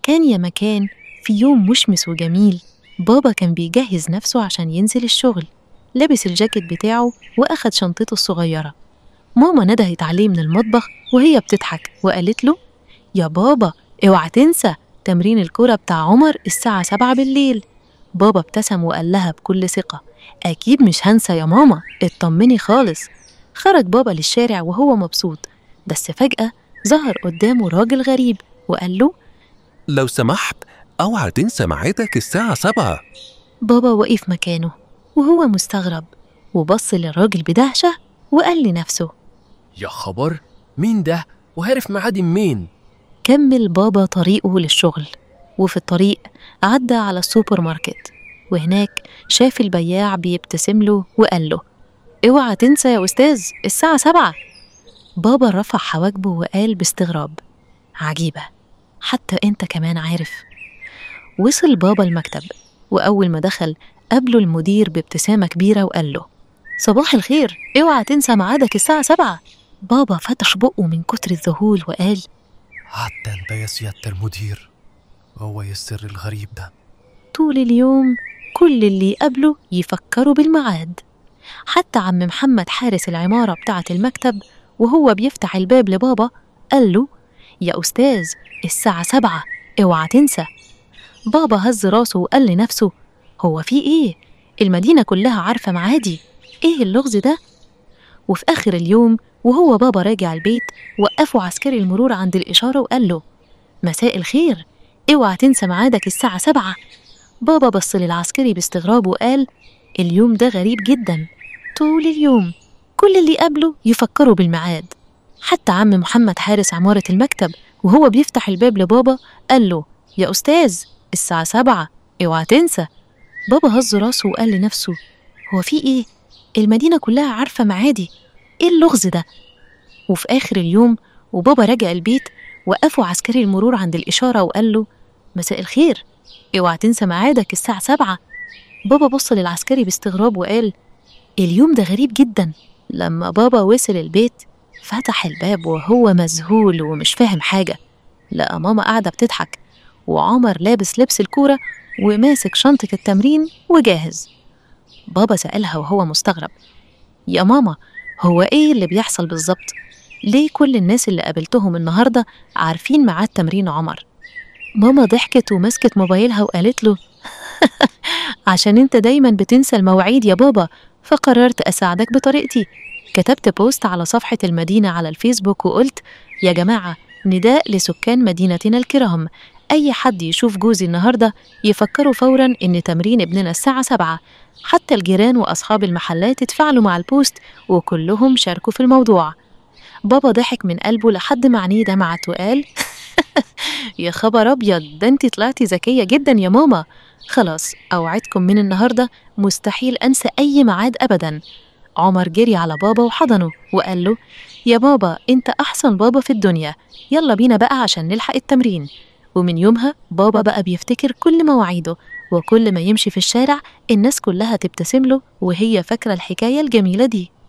كان يا مكان في يوم مشمس وجميل بابا كان بيجهز نفسه عشان ينزل الشغل لبس الجاكيت بتاعه وأخد شنطته الصغيرة ماما ندهت عليه من المطبخ وهي بتضحك وقالت له يا بابا اوعى تنسى تمرين الكرة بتاع عمر الساعة سبعة بالليل بابا ابتسم وقال لها بكل ثقة أكيد مش هنسى يا ماما اطمني خالص خرج بابا للشارع وهو مبسوط بس فجأة ظهر قدامه راجل غريب وقال له لو سمحت اوعى تنسى ميعادك الساعة سبعة بابا وقف مكانه وهو مستغرب وبص للراجل بدهشة وقال لنفسه يا خبر مين ده وعارف ميعادي منين كمل بابا طريقه للشغل وفي الطريق عدى على السوبر ماركت وهناك شاف البياع بيبتسم له وقال له اوعى تنسى يا أستاذ الساعة سبعة بابا رفع حواجبه وقال باستغراب عجيبة حتى أنت كمان عارف وصل بابا المكتب وأول ما دخل قابله المدير بابتسامة كبيرة وقال له صباح الخير اوعى تنسى ميعادك الساعة سبعة بابا فتح بقه من كتر الذهول وقال حتى انت يا سيادة المدير هو إيه السر الغريب ده طول اليوم كل اللي يقابله يفكروا بالميعاد حتى عم محمد حارس العمارة بتاعة المكتب وهو بيفتح الباب لبابا قال له يا أستاذ الساعة سبعة اوعى تنسى بابا هز راسه وقال لنفسه هو في ايه المدينة كلها عارفة معادي ايه اللغز ده وفي آخر اليوم وهو بابا راجع البيت وقفوا عسكري المرور عند الإشارة وقال له مساء الخير اوعى تنسى ميعادك الساعة سبعة بابا بص للعسكري باستغراب وقال اليوم ده غريب جدا طول اليوم كل اللي قابله يفكروا بالميعاد حتى عم محمد حارس عمارة المكتب وهو بيفتح الباب لبابا قال له يا أستاذ الساعة سبعة اوعى تنسى بابا هز راسه وقال لنفسه هو في ايه المدينة كلها عارفة معادي ايه اللغز ده وفي آخر اليوم وبابا رجع البيت وقفوا عسكري المرور عند الإشارة وقال له مساء الخير اوعى تنسى ميعادك الساعة سبعة بابا بص للعسكري باستغراب وقال اليوم ده غريب جدا لما بابا وصل البيت فتح الباب وهو مذهول ومش فاهم حاجة لقى ماما قاعدة بتضحك وعمر لابس لبس الكورة وماسك شنطة التمرين وجاهز بابا سألها وهو مستغرب يا ماما هو ايه اللي بيحصل بالظبط ليه كل الناس اللي قابلتهم النهاردة عارفين ميعاد تمرين عمر ماما ضحكت ومسكت موبايلها وقالت له عشان انت دايما بتنسى المواعيد يا بابا فقررت أساعدك بطريقتي كتبت بوست على صفحة المدينة على الفيسبوك وقلت يا جماعة نداء لسكان مدينتنا الكرام أي حد يشوف جوزي النهاردة يفكروا فورا إن تمرين ابننا الساعة سبعة حتى الجيران وأصحاب المحلات اتفاعلوا مع البوست وكلهم شاركوا في الموضوع بابا ضحك من قلبه لحد ما عينيه دمعت وقال يا خبر أبيض ده انت طلعتي ذكية جدا يا ماما خلاص أوعدكم من النهاردة مستحيل أنسى أي ميعاد أبدا عمر جري على بابا وحضنه وقال له يا بابا انت أحسن بابا في الدنيا يلا بينا بقى عشان نلحق التمرين ومن يومها بابا بقى بيفتكر كل مواعيده وكل ما يمشي في الشارع الناس كلها تبتسم له وهي فاكرة الحكاية الجميلة دي